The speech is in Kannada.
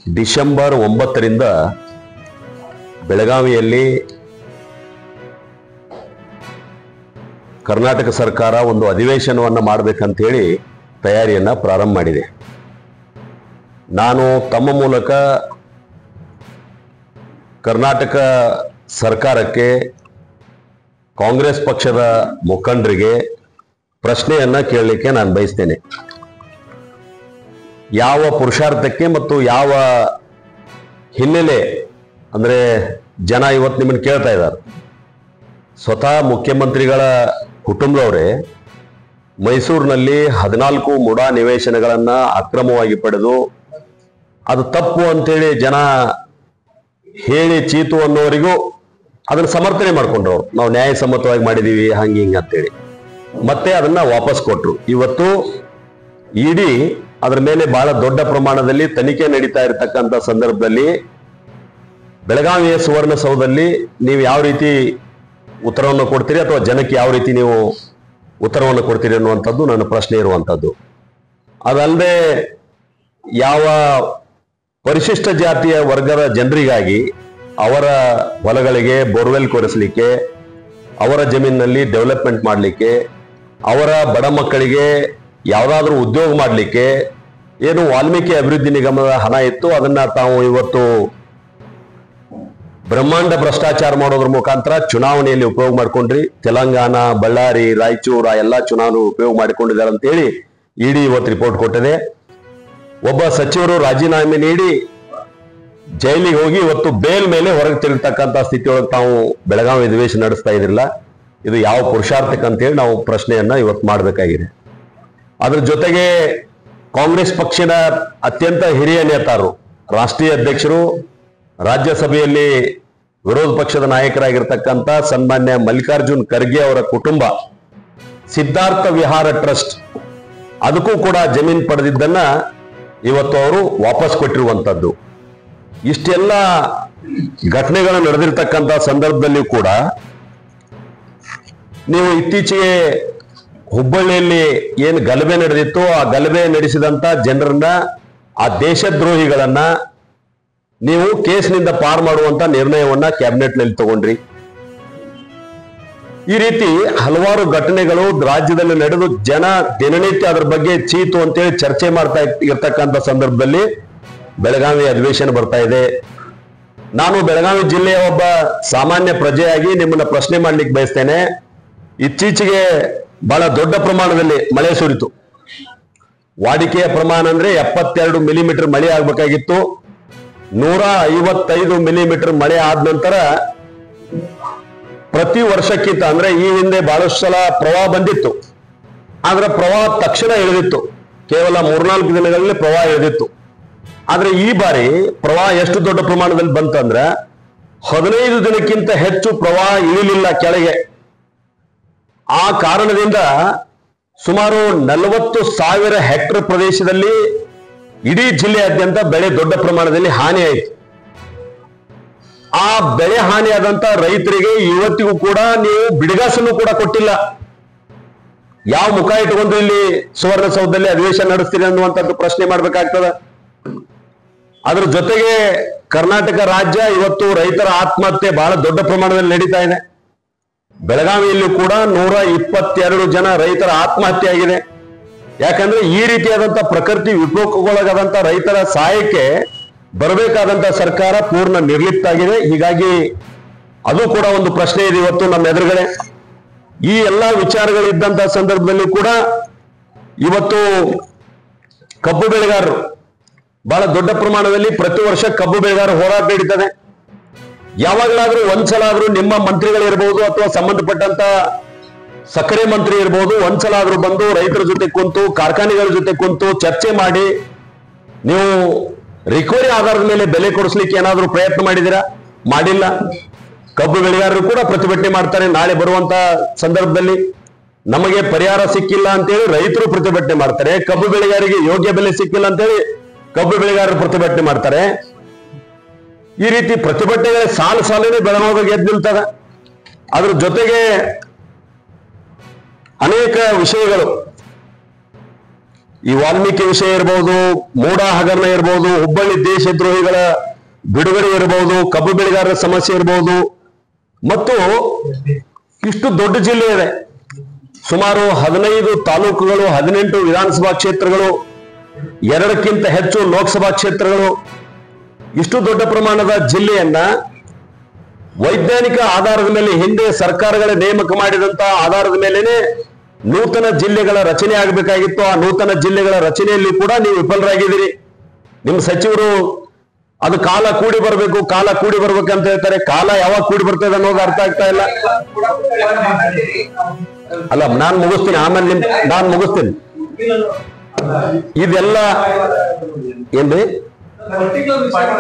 ಡಿಸೆಂಬರ್ ಒಂಬತ್ತರಿಂದ ಬೆಳಗಾವಿಯಲ್ಲಿ ಕರ್ನಾಟಕ ಸರ್ಕಾರ ಒಂದು ಅಧಿವೇಶನವನ್ನು ಮಾಡಬೇಕಂತೇಳಿ ತಯಾರಿಯನ್ನ ಪ್ರಾರಂಭ ಮಾಡಿದೆ ನಾನು ತಮ್ಮ ಮೂಲಕ ಕರ್ನಾಟಕ ಸರ್ಕಾರಕ್ಕೆ ಕಾಂಗ್ರೆಸ್ ಪಕ್ಷದ ಮುಖಂಡರಿಗೆ ಪ್ರಶ್ನೆಯನ್ನ ಕೇಳಲಿಕ್ಕೆ ನಾನು ಬಯಸ್ತೇನೆ ಯಾವ ಪುರುಷಾರ್ಥಕ್ಕೆ ಮತ್ತು ಯಾವ ಹಿನ್ನೆಲೆ ಅಂದ್ರೆ ಜನ ಇವತ್ತು ನಿಮ್ಮನ್ನು ಕೇಳ್ತಾ ಇದ್ದಾರೆ ಸ್ವತಃ ಮುಖ್ಯಮಂತ್ರಿಗಳ ಕುಟುಂಬದವರೇ ಮೈಸೂರಿನಲ್ಲಿ ಹದಿನಾಲ್ಕು ಮುಡಾ ನಿವೇಶನಗಳನ್ನ ಅಕ್ರಮವಾಗಿ ಪಡೆದು ಅದು ತಪ್ಪು ಅಂತೇಳಿ ಜನ ಹೇಳಿ ಚೀತು ಅನ್ನೋವರಿಗೂ ಅದನ್ನ ಸಮರ್ಥನೆ ಮಾಡ್ಕೊಂಡ್ರು ಅವ್ರು ನಾವು ನ್ಯಾಯಸಮ್ಮತವಾಗಿ ಮಾಡಿದೀವಿ ಹಂಗೆ ಹಿಂಗೆ ಅಂತೇಳಿ ಮತ್ತೆ ಅದನ್ನ ವಾಪಸ್ ಕೊಟ್ರು ಇವತ್ತು ಇಡೀ ಅದರ ಮೇಲೆ ಬಹಳ ದೊಡ್ಡ ಪ್ರಮಾಣದಲ್ಲಿ ತನಿಖೆ ನಡೀತಾ ಇರತಕ್ಕಂತ ಸಂದರ್ಭದಲ್ಲಿ ಬೆಳಗಾವಿಯ ಸುವರ್ಣಸೌಧದಲ್ಲಿ ನೀವು ಯಾವ ರೀತಿ ಉತ್ತರವನ್ನು ಕೊಡ್ತೀರಿ ಅಥವಾ ಜನಕ್ಕೆ ಯಾವ ರೀತಿ ನೀವು ಉತ್ತರವನ್ನು ಕೊಡ್ತೀರಿ ಅನ್ನುವಂಥದ್ದು ನನ್ನ ಪ್ರಶ್ನೆ ಇರುವಂಥದ್ದು ಅದಲ್ಲದೆ ಯಾವ ಪರಿಶಿಷ್ಟ ಜಾತಿಯ ವರ್ಗದ ಜನರಿಗಾಗಿ ಅವರ ಹೊಲಗಳಿಗೆ ಬೋರ್ವೆಲ್ ಕೊರೆಸಲಿಕ್ಕೆ ಅವರ ಜಮೀನಿನಲ್ಲಿ ಡೆವಲಪ್ಮೆಂಟ್ ಮಾಡಲಿಕ್ಕೆ ಅವರ ಬಡ ಮಕ್ಕಳಿಗೆ ಯಾವುದಾದ್ರೂ ಉದ್ಯೋಗ ಮಾಡಲಿಕ್ಕೆ ಏನು ವಾಲ್ಮೀಕಿ ಅಭಿವೃದ್ಧಿ ನಿಗಮದ ಹಣ ಇತ್ತು ಅದನ್ನ ತಾವು ಇವತ್ತು ಬ್ರಹ್ಮಾಂಡ ಭ್ರಷ್ಟಾಚಾರ ಮಾಡೋದ್ರ ಮುಖಾಂತರ ಚುನಾವಣೆಯಲ್ಲಿ ಉಪಯೋಗ ಮಾಡ್ಕೊಂಡ್ರಿ ತೆಲಂಗಾಣ ಬಳ್ಳಾರಿ ರಾಯಚೂರು ಆ ಎಲ್ಲಾ ಚುನಾವಣೆ ಉಪಯೋಗ ಮಾಡಿಕೊಂಡಿದ್ದಾರೆ ಅಂತೇಳಿ ಇಡಿ ಇವತ್ತು ರಿಪೋರ್ಟ್ ಕೊಟ್ಟಿದೆ ಒಬ್ಬ ಸಚಿವರು ರಾಜೀನಾಮೆ ನೀಡಿ ಜೈಲಿಗೆ ಹೋಗಿ ಇವತ್ತು ಬೇಲ್ ಮೇಲೆ ಹೊರಗೆ ತಿರುಗತಕ್ಕಂತ ಸ್ಥಿತಿಯೊಳಗೆ ತಾವು ಬೆಳಗಾವಿ ಅಧಿವೇಶನ ನಡೆಸ್ತಾ ಇದ್ರಿಲ್ಲ ಇದು ಯಾವ ಪುರುಷಾರ್ಥಕ್ಕೆ ಅಂತೇಳಿ ನಾವು ಪ್ರಶ್ನೆಯನ್ನ ಇವತ್ತು ಮಾಡಬೇಕಾಗಿದೆ ಅದ್ರ ಜೊತೆಗೆ ಕಾಂಗ್ರೆಸ್ ಪಕ್ಷದ ಅತ್ಯಂತ ಹಿರಿಯ ನೇತಾರರು ರಾಷ್ಟ್ರೀಯ ಅಧ್ಯಕ್ಷರು ರಾಜ್ಯಸಭೆಯಲ್ಲಿ ವಿರೋಧ ಪಕ್ಷದ ನಾಯಕರಾಗಿರ್ತಕ್ಕಂಥ ಸನ್ಮಾನ್ಯ ಮಲ್ಲಿಕಾರ್ಜುನ್ ಖರ್ಗೆ ಅವರ ಕುಟುಂಬ ಸಿದ್ಧಾರ್ಥ ವಿಹಾರ ಟ್ರಸ್ಟ್ ಅದಕ್ಕೂ ಕೂಡ ಜಮೀನ್ ಪಡೆದಿದ್ದನ್ನ ಇವತ್ತು ಅವರು ವಾಪಸ್ ಕೊಟ್ಟಿರುವಂತದ್ದು ಇಷ್ಟೆಲ್ಲ ಘಟನೆಗಳು ನಡೆದಿರ್ತಕ್ಕಂಥ ಸಂದರ್ಭದಲ್ಲಿ ಕೂಡ ನೀವು ಇತ್ತೀಚೆಗೆ ಹುಬ್ಬಳ್ಳಿಯಲ್ಲಿ ಏನು ಗಲಭೆ ನಡೆದಿತ್ತು ಆ ಗಲಭೆ ನಡೆಸಿದಂತ ಜನರನ್ನ ಆ ದೇಶದ್ರೋಹಿಗಳನ್ನ ನೀವು ಕೇಸ್ನಿಂದ ಪಾರ್ ಮಾಡುವಂತ ನಿರ್ಣಯವನ್ನ ಕ್ಯಾಬಿನೆಟ್ ನಲ್ಲಿ ತಗೊಂಡ್ರಿ ಈ ರೀತಿ ಹಲವಾರು ಘಟನೆಗಳು ರಾಜ್ಯದಲ್ಲಿ ನಡೆದು ಜನ ದಿನನಿತ್ಯ ಅದ್ರ ಬಗ್ಗೆ ಚೀತು ಅಂತೇಳಿ ಚರ್ಚೆ ಮಾಡ್ತಾ ಇರ್ತಕ್ಕಂಥ ಸಂದರ್ಭದಲ್ಲಿ ಬೆಳಗಾವಿ ಅಧಿವೇಶನ ಬರ್ತಾ ಇದೆ ನಾನು ಬೆಳಗಾವಿ ಜಿಲ್ಲೆಯ ಒಬ್ಬ ಸಾಮಾನ್ಯ ಪ್ರಜೆಯಾಗಿ ನಿಮ್ಮನ್ನ ಪ್ರಶ್ನೆ ಮಾಡ್ಲಿಕ್ಕೆ ಬಯಸ್ತೇನೆ ಇತ್ತೀಚೆಗೆ ಬಹಳ ದೊಡ್ಡ ಪ್ರಮಾಣದಲ್ಲಿ ಮಳೆ ಸುರಿತು ವಾಡಿಕೆಯ ಪ್ರಮಾಣ ಅಂದ್ರೆ ಎಪ್ಪತ್ತೆರಡು ಮಿಲಿಮೀಟರ್ ಮಳೆ ಆಗ್ಬೇಕಾಗಿತ್ತು ನೂರ ಐವತ್ತೈದು ಮಿಲಿಮೀಟರ್ ಮಳೆ ಆದ ನಂತರ ಪ್ರತಿ ವರ್ಷಕ್ಕಿಂತ ಅಂದ್ರೆ ಈ ಹಿಂದೆ ಬಹಳಷ್ಟು ಸಲ ಪ್ರವಾಹ ಬಂದಿತ್ತು ಆದ್ರೆ ಪ್ರವಾಹ ತಕ್ಷಣ ಇಳಿದಿತ್ತು ಕೇವಲ ಮೂರ್ನಾಲ್ಕು ದಿನಗಳಲ್ಲಿ ಪ್ರವಾಹ ಇಳಿದಿತ್ತು ಆದ್ರೆ ಈ ಬಾರಿ ಪ್ರವಾಹ ಎಷ್ಟು ದೊಡ್ಡ ಪ್ರಮಾಣದಲ್ಲಿ ಬಂತಂದ್ರೆ ಹದಿನೈದು ದಿನಕ್ಕಿಂತ ಹೆಚ್ಚು ಪ್ರವಾಹ ಇಳಿಲಿಲ್ಲ ಕೆಳಗೆ ಆ ಕಾರಣದಿಂದ ಸುಮಾರು ನಲವತ್ತು ಸಾವಿರ ಹೆಕ್ಟರ್ ಪ್ರದೇಶದಲ್ಲಿ ಇಡೀ ಜಿಲ್ಲೆಯಾದ್ಯಂತ ಬೆಳೆ ದೊಡ್ಡ ಪ್ರಮಾಣದಲ್ಲಿ ಹಾನಿ ಆಯಿತು ಆ ಬೆಳೆ ಹಾನಿಯಾದಂತ ರೈತರಿಗೆ ಇವತ್ತಿಗೂ ಕೂಡ ನೀವು ಬಿಡಿಗಾಸನ್ನು ಕೂಡ ಕೊಟ್ಟಿಲ್ಲ ಯಾವ ಮುಖ ಇಟ್ಕೊಂಡು ಇಲ್ಲಿ ಸುವರ್ಣಸೌಧದಲ್ಲಿ ಅಧಿವೇಶನ ನಡೆಸ್ತೀರಿ ಅನ್ನುವಂಥದ್ದು ಪ್ರಶ್ನೆ ಮಾಡ್ಬೇಕಾಗ್ತದ ಅದ್ರ ಜೊತೆಗೆ ಕರ್ನಾಟಕ ರಾಜ್ಯ ಇವತ್ತು ರೈತರ ಆತ್ಮಹತ್ಯೆ ಬಹಳ ದೊಡ್ಡ ಪ್ರಮಾಣದಲ್ಲಿ ನಡೀತಾ ಇದೆ ಬೆಳಗಾವಿಯಲ್ಲೂ ಕೂಡ ನೂರ ಇಪ್ಪತ್ತೆರಡು ಜನ ರೈತರ ಆತ್ಮಹತ್ಯೆ ಆಗಿದೆ ಯಾಕಂದ್ರೆ ಈ ರೀತಿಯಾದಂತ ಪ್ರಕೃತಿ ವಿಕೋಪಕ್ಕೊಳಗಾದಂತ ರೈತರ ಸಹಾಯಕ್ಕೆ ಬರಬೇಕಾದಂತ ಸರ್ಕಾರ ಪೂರ್ಣ ನಿರ್ಲಿಪ್ತ ಆಗಿದೆ ಹೀಗಾಗಿ ಅದು ಕೂಡ ಒಂದು ಪ್ರಶ್ನೆ ಇದೆ ಇವತ್ತು ನಮ್ಮ ಎದುರುಗಡೆ ಈ ಎಲ್ಲಾ ವಿಚಾರಗಳಿದ್ದಂತ ಸಂದರ್ಭದಲ್ಲಿ ಕೂಡ ಇವತ್ತು ಕಬ್ಬು ಬೆಳೆಗಾರರು ಬಹಳ ದೊಡ್ಡ ಪ್ರಮಾಣದಲ್ಲಿ ಪ್ರತಿ ವರ್ಷ ಕಬ್ಬು ಬೆಳೆಗಾರ ಹೋರಾಟ ನಡೀತದೆ ಯಾವಾಗಲಾದ್ರೂ ಒಂದ್ಸಲ ಆದ್ರೂ ನಿಮ್ಮ ಮಂತ್ರಿಗಳಿರ್ಬೋದು ಅಥವಾ ಸಂಬಂಧಪಟ್ಟಂತ ಸಕ್ಕರೆ ಮಂತ್ರಿ ಇರ್ಬೋದು ಒಂದ್ಸಲ ಆದ್ರೂ ಬಂದು ರೈತರ ಜೊತೆ ಕುಂತು ಕಾರ್ಖಾನೆಗಳ ಜೊತೆ ಕುಂತು ಚರ್ಚೆ ಮಾಡಿ ನೀವು ರಿಕವರಿ ಆಧಾರದ ಮೇಲೆ ಬೆಲೆ ಕೊಡಿಸ್ಲಿಕ್ಕೆ ಏನಾದ್ರೂ ಪ್ರಯತ್ನ ಮಾಡಿದ್ದೀರಾ ಮಾಡಿಲ್ಲ ಕಬ್ಬು ಬೆಳೆಗಾರರು ಕೂಡ ಪ್ರತಿಭಟನೆ ಮಾಡ್ತಾರೆ ನಾಳೆ ಬರುವಂತ ಸಂದರ್ಭದಲ್ಲಿ ನಮಗೆ ಪರಿಹಾರ ಸಿಕ್ಕಿಲ್ಲ ಅಂತೇಳಿ ರೈತರು ಪ್ರತಿಭಟನೆ ಮಾಡ್ತಾರೆ ಕಬ್ಬು ಬೆಳೆಗಾರರಿಗೆ ಯೋಗ್ಯ ಬೆಲೆ ಸಿಕ್ಕಿಲ್ಲ ಅಂತೇಳಿ ಕಬ್ಬು ಬೆಳೆಗಾರರು ಪ್ರತಿಭಟನೆ ಮಾಡ್ತಾರೆ ಈ ರೀತಿ ಪ್ರತಿಭಟನೆಗಳ ಸಾಲು ಸಾಲನೆ ಬೆಳಗಾವಿಗೆ ಎದ್ದು ನಿಲ್ತದ ಅದ್ರ ಜೊತೆಗೆ ಅನೇಕ ವಿಷಯಗಳು ಈ ವಾಲ್ಮೀಕಿ ವಿಷಯ ಇರಬಹುದು ಮೂಡ ಹಗರಣ ಇರಬಹುದು ಹುಬ್ಬಳ್ಳಿ ದೇಶದ್ರೋಹಿಗಳ ಬಿಡುಗಡೆ ಇರಬಹುದು ಕಬ್ಬು ಬೆಳೆಗಾರರ ಸಮಸ್ಯೆ ಇರಬಹುದು ಮತ್ತು ಇಷ್ಟು ದೊಡ್ಡ ಜಿಲ್ಲೆ ಇದೆ ಸುಮಾರು ಹದಿನೈದು ತಾಲೂಕುಗಳು ಹದಿನೆಂಟು ವಿಧಾನಸಭಾ ಕ್ಷೇತ್ರಗಳು ಎರಡಕ್ಕಿಂತ ಹೆಚ್ಚು ಲೋಕಸಭಾ ಕ್ಷೇತ್ರಗಳು ಇಷ್ಟು ದೊಡ್ಡ ಪ್ರಮಾಣದ ಜಿಲ್ಲೆಯನ್ನ ವೈಜ್ಞಾನಿಕ ಆಧಾರದ ಮೇಲೆ ಹಿಂದೆ ಸರ್ಕಾರಗಳ ನೇಮಕ ಮಾಡಿದಂತ ಆಧಾರದ ಮೇಲೆನೆ ನೂತನ ಜಿಲ್ಲೆಗಳ ರಚನೆ ಆಗಬೇಕಾಗಿತ್ತು ಆ ನೂತನ ಜಿಲ್ಲೆಗಳ ರಚನೆಯಲ್ಲಿ ಕೂಡ ನೀವು ವಿಫಲರಾಗಿದ್ದೀರಿ ನಿಮ್ಮ ಸಚಿವರು ಅದು ಕಾಲ ಕೂಡಿ ಬರಬೇಕು ಕಾಲ ಕೂಡಿ ಬರ್ಬೇಕಂತ ಹೇಳ್ತಾರೆ ಕಾಲ ಯಾವಾಗ ಕೂಡಿ ಬರ್ತದೆ ಅನ್ನೋದು ಅರ್ಥ ಆಗ್ತಾ ಇಲ್ಲ ಅಲ್ಲ ನಾನ್ ಮುಗಿಸ್ತೀನಿ ಆಮೇಲೆ ನಿಮ್ ನಾನ್ ಮುಗಿಸ್ತೀನಿ ಇದೆಲ್ಲ ಏನ್ರಿ